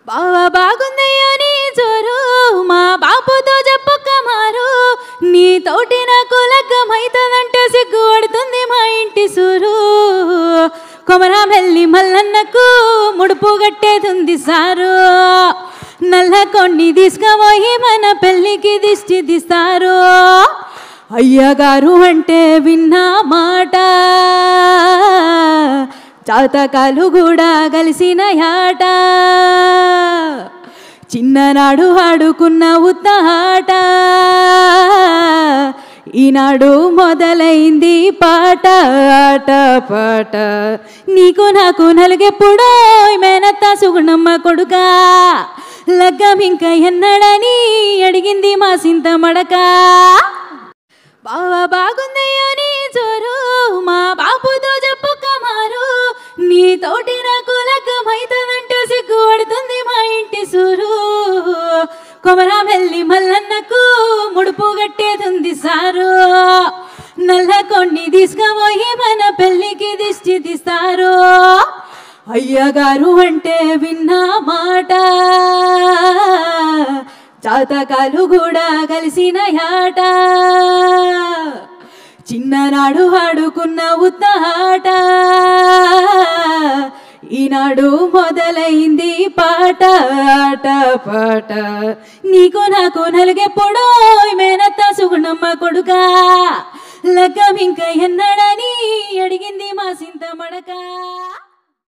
బావా బాగుందయ్యో నీ జోరు మా బాపుతో చెప్పుక మారు నీ తోటి నాకు లగ్గమైతదంటే సిగ్గు పడుతుంది మా ఇంటి సూరు కొమరామెల్లి మల్లన్నకు ముడుపు గట్టేదుంది సారు నల్ల కొన్ని తీసుకుపోయి మన పెళ్ళికి దిష్టి తీస్తారు అయ్యగారు అంటే విన్నా మాట జాతకాలు కూడా కలిసిన యాట చిన్ననాడు ఆడుకున్న ఉత్తాట ఈనాడు మొదలైంది పాట ఆట పాట నీకు నాకు నలుగెప్పుడో మేనత్త సుగుణమ్మ కొడుకా లగ్గం ఇంకా ఎన్నడని అడిగింది మా సింత మడక బావా బాగుందయ్యో నీ జోరు మా బాపుతో చెప్పుక మారు నీ తోటి నాకు లగ్గమైతదంటే సిగ్గు పడుతుంది మా ఇంటి సూరు కొమరామెల్లి మల్లన్నకు ముడుపు గట్టేదుంది సారు నల్ల కొన్ని తీసుకుపోయి మన పెళ్ళికి దిష్టి తీస్తారు అయ్యగారు అంటే విన్నా మాట జాతకాలు కూడా కలిసిన యాట చిన్ననాడు ఆడుకున్న ఉత్తాట ఈనాడు మొదలైంది పాట ఆట పాట నీకు నాకు నలుగెప్పుడో మేనత్త సుగుణమ్మ కొడుకా లగ్గం ఇంకా ఎన్నడని అడిగింది మా సింత మడక